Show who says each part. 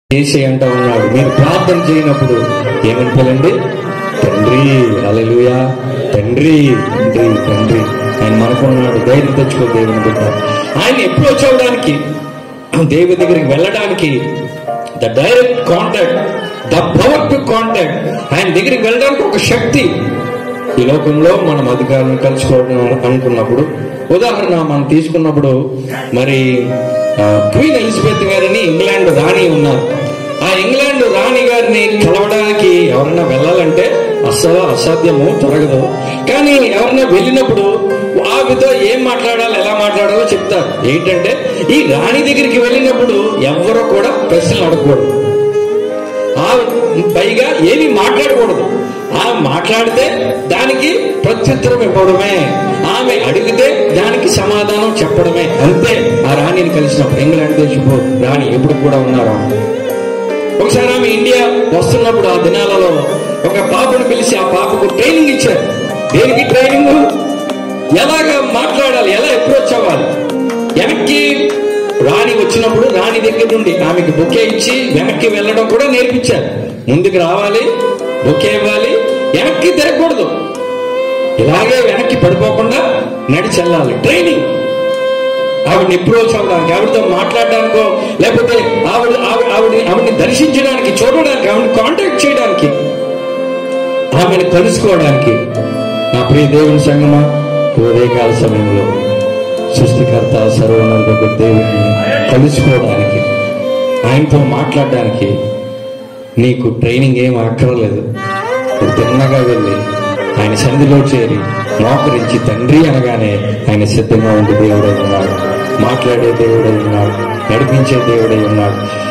Speaker 1: చేసి అంటా ఉన్నాడు మీరు ప్రార్థన చేయనప్పుడు ఏమని పిలండి తండ్రి అలలుయా తండ్రి తండ్రి తండ్రి ఆయన మనకున్నాడు ధైర్యం తెచ్చుకో దేవుని బిడ్డ ఆయన ఎప్పుడు వచ్చవడానికి దేవుని దగ్గరికి వెళ్ళడానికి the direct contact the power to contact ఆయన దగ్గరికి వెళ్ళడానికి ఒక శక్తి ఈ లోకంలో మనం అధికారులను కలుసుకోవడం అనుకున్నప్పుడు ఉదాహరణ మనం తీసుకున్నప్పుడు మరి ఆ, క్వీన్ ఎలిజబెత్ గారిని ఇంగ్లాండ్ రాణి ఉన్నారు ఆ ఇంగ్లాండ్ రాణి గారిని కలవడానికి ఎవరైనా వెళ్ళాలంటే అస్సలు అసాధ్యము జరగదు కానీ ఎవరైనా వెళ్ళినప్పుడు ఆవితో ఏం మాట్లాడాలి ఎలా మాట్లాడాలో చెప్తారు ఏంటంటే ఈ రాణి దగ్గరికి వెళ్ళినప్పుడు ఎవరు కూడా ప్రశ్నలు అడగకూడదు ఆ పైగా ఏమి మాట్లాడకూడదు ఆ మాట్లాడితే దానికి ప్రత్యుత్తరం ఇవ్వడమే ఆమె అడిగితే దానికి సమాధానం చెప్పడమే అంతే ఆ రాణిని కలిసినప్పుడు ఇంగ్లాండ్ దేశపు రాణి ఎప్పుడు కూడా ఉన్నారు ఆమె. ఒకసారి ఆమె ఇండియా వస్తున్నప్పుడు ఆ దినాలలో ఒక పాపను పిలిచి ఆ పాపకు ట్రైనింగ్ ఇచ్చారు దేనికి ట్రైనింగ్ ఎలాగ మాట్లాడాలి ఎలా అప్రోచ్ అవ్వాలి వెనక్కి రాణి వచ్చినప్పుడు రాణి దగ్గర నుండి ఆమెకి బొకే ఇచ్చి వెనక్కి వెళ్ళడం కూడా నేర్పించారు ముందుకు రావాలి బొకే ఇవ్వాలి వెనక్కి తిరగకూడదు ఇలాగే వెనక్కి పడిపోకుండా నడిచి వెళ్ళాలి ట్రైనింగ్ ఆవిడని అప్రోచ్ అవ్వడానికి ఆవిడతో మాట్లాడడానికో లేకపోతే ఆవిడ ఆవిడ ఆవిడని ఆవిడని దర్శించడానికి చూడడానికి ఆవిడని కాంటాక్ట్ చేయడానికి ఆమెను కలుసుకోవడానికి నా ప్రియ దేవుని సంగమా ఉదయకాల సమయంలో సృష్టికర్త సర్వనంద దేవుడిని కలుసుకోవడానికి ఆయనతో మాట్లాడడానికి నీకు ట్రైనింగ్ ఏం అక్కర్లేదు నువ్వు తిన్నగా వెళ్ళి ఆయన సంధిలో చేరి మోకరించి తండ్రి అనగానే ఆయన సిద్ధంగా ఉండే దేవుడై ఉన్నాడు మాట్లాడే దేవుడై ఉన్నాడు నడిపించే దేవుడై ఉన్నాడు